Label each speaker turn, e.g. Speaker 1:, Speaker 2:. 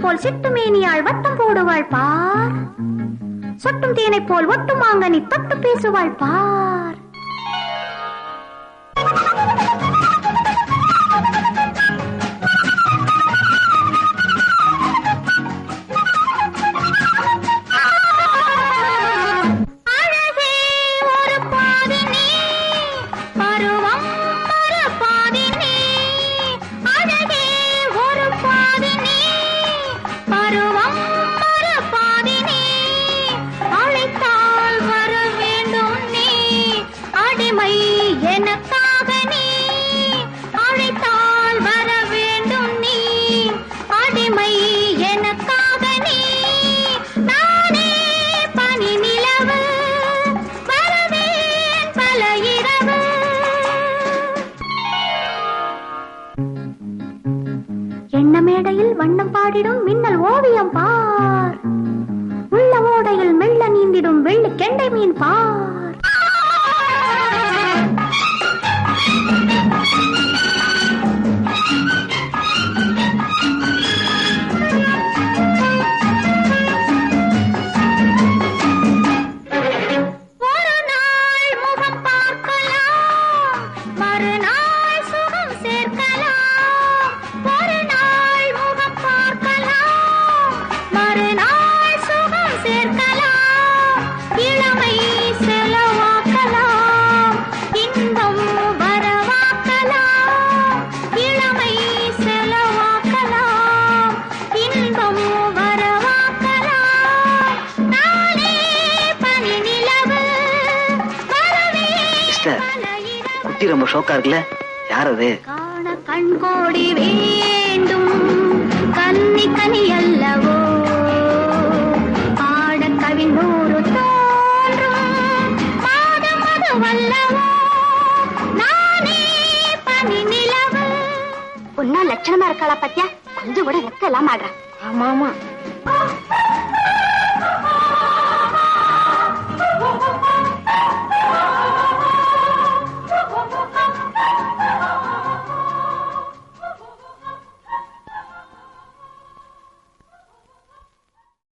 Speaker 1: போல் சிட்டு மேனியாள் வட்டம் போடுவாள் பார் சொட்டும் தேனை போல் ஒட்டும் மாங்கனி தொட்டு பேசுவாள் பார் அழகே ஒரு பாதி நீ பருவம் ஒரு பாதி நீ அழகே ஒரு பாதி நீ பருவம் ஒரு பாதி நீ அழைத்தால் வர வேண்டும் நீ அடிமை எனக்காக நீ அழைத்தால் வர வேண்டும் நீ அடிமை எனக்காக நீ நானே பனி நிலவு வரவேன் பல இரவு எண்ண மேடையில் வண்ணம் பாடிடும் மின்னல் ஓவியம் பார் உள்ள ஓடையில் மெல்ல நீந்திடும் வெள்ளி கெண்டை மீன் பார் ஒரு நாள் முகம் பார்க்கலாம் மறுநாள் சுகம் சேர்க்கலாம் ஒரு நாள் முகம் பார்க்கலாம் மறுநாள் சுகம் சேர்க்கலாம் இளமை செலவாக்கலாம் இன்பம் வரவாக்கலாம் இளமை செலவாக்கலாம் இன்பம் வரவாக்கலாம் நானே பனி நிலவு வரவே
Speaker 2: சிஸ்டர்
Speaker 1: பல இரவு
Speaker 2: குட்டி ரொம்ப ஷோக்கா இருக்குல்ல யார் அது
Speaker 1: காண கண்கோடி வேண்டும் கன்னி கனி அல்லவோ பாட கவிழ்நூறு தோன்றும் மாதம் அது வல்லவோ நானே பனி நிலவு
Speaker 3: பொண்ணா லட்சணமா இருக்காளா பாத்தியா கொஞ்சம் கூட வெக்க இல்லாம ஆடுறா
Speaker 1: ஆமா ஆமா